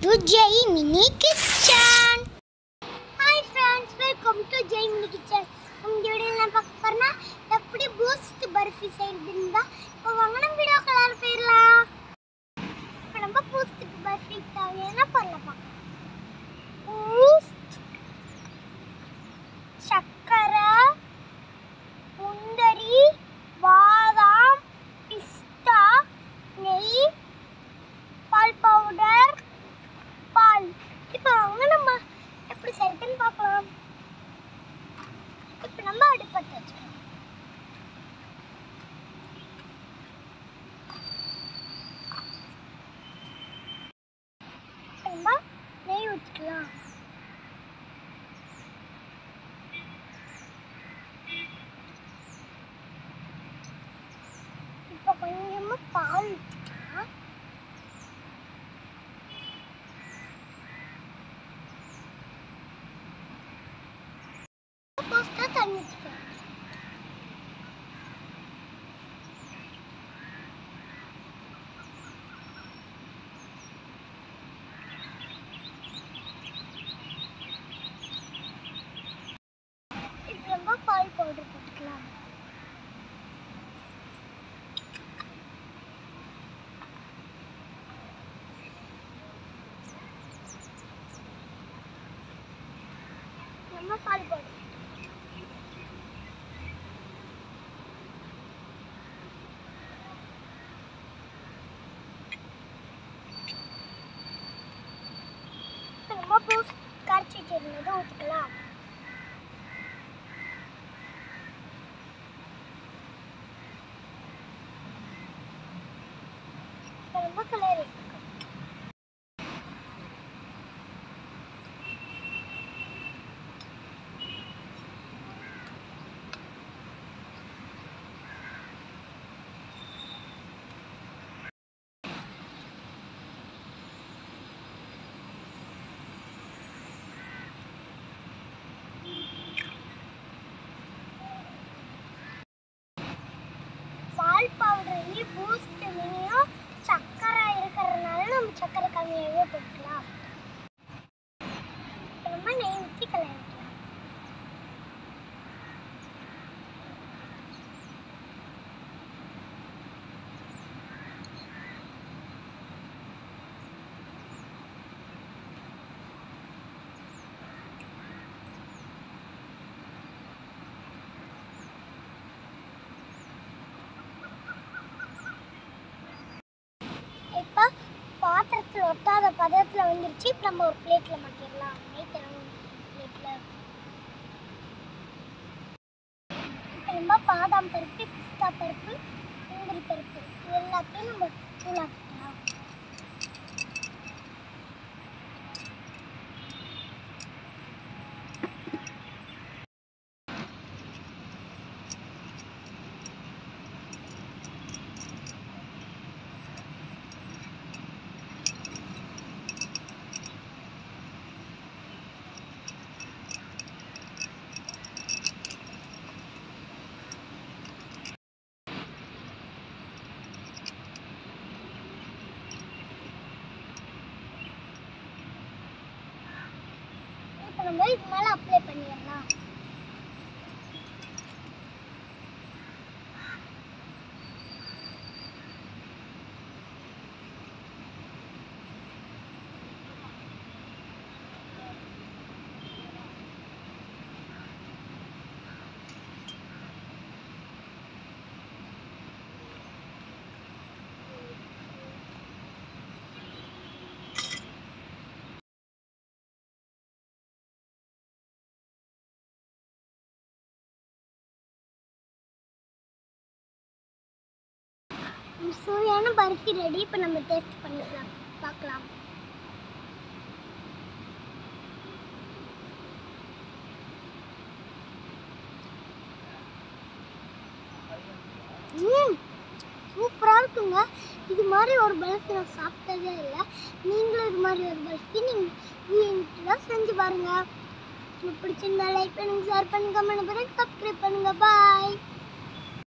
to Jai mini kitchen hi friends welcome to Jai mini kitchen இந்த video என்ன பார்க்க போறேன்னா எப்படி பூஸ்ட் பர்ஃபி செய்யறதுன்னு தான் இப்போ வாங்க நம்ம வீடியோ கலர் போயிடலாம் இப்போ நம்ம பூஸ்ட்டுக்கு பர்ஃபி தேவையான பொருளை பார்க்கலாம் பூஸ்ட் சக்கரை முந்தரி பாதாம் பிஸ்தா நெய் பால் பவுடர் பால் இப்போ அவங்க நம்ம எப்படி செய்யறதுன்னு பார்க்கலாம் இப்போ நம்ம அடுப்பத்து வச்சுக்கலாம் இப்போ நம்ம நெய் ஊற்றிக்கலாம் இப்போ கொஞ்சமாக பால் ஊற்றிக்கலாம் போஸ்டா தண்ணி ஊற்றிக்கலாம் இப்போ நம்ம பால் பவுடர் போட்டுக்கலாம் நம்ம பால் பவுடர் இப்போ நம்ம பூஸ்ட் கரைச்சி வச்சிருந்ததை ஊற்றிக்கலாம் இப்போ நம்ம கிளறி பால் பவுடர்லேயும் பூஸ்ட்லேயும் சர்க்கரை இருக்கிறதுனால நம்ம சர்க்கரை கம்மியாகவே போட்டுக்கலாம் இப்ப நம்ம நெய் ஊற்றி கலரிக்கலாம் இப்போ பாத்திரத்தில் ஒட்டாத பதத்தில் வந்துருச்சு இப்போ நம்ம ஒரு பிளேட்டில் மாட்டிடலாம் நெய் தரும் பிளேட்டில் இப்போ நம்ம பாதாம் பருப்பு பிஸ்தா பருப்பு முந்திரி பருப்பு இது எல்லாத்தையும் நம்ம தூளாக்கிக்கலாம் இப்போ நம்ம இது மேலே அப்ளை பண்ணிடலாம் சுவையான பர்ஃபி ரெடி இப்போ நம்ம டேஸ்ட் பண்ணிக்கலாம் பார்க்கலாம் ம் சூப்பராக இருக்குங்க இது மாதிரி ஒரு பல்ஃபி நான் சாப்பிட்டதே இல்லை நீங்களும் இது மாதிரி ஒரு பல்ஃபி நீங்கள் வீட்டில் செஞ்சு பாருங்கள் உங்களுக்கு பிடிச்சிருந்தா லைக் பண்ணுங்க ஷேர் பண்ணுங்க கமெண்ட் பண்ணுங்க சப்ஸ்கிரைப் பண்ணுங்க பாய்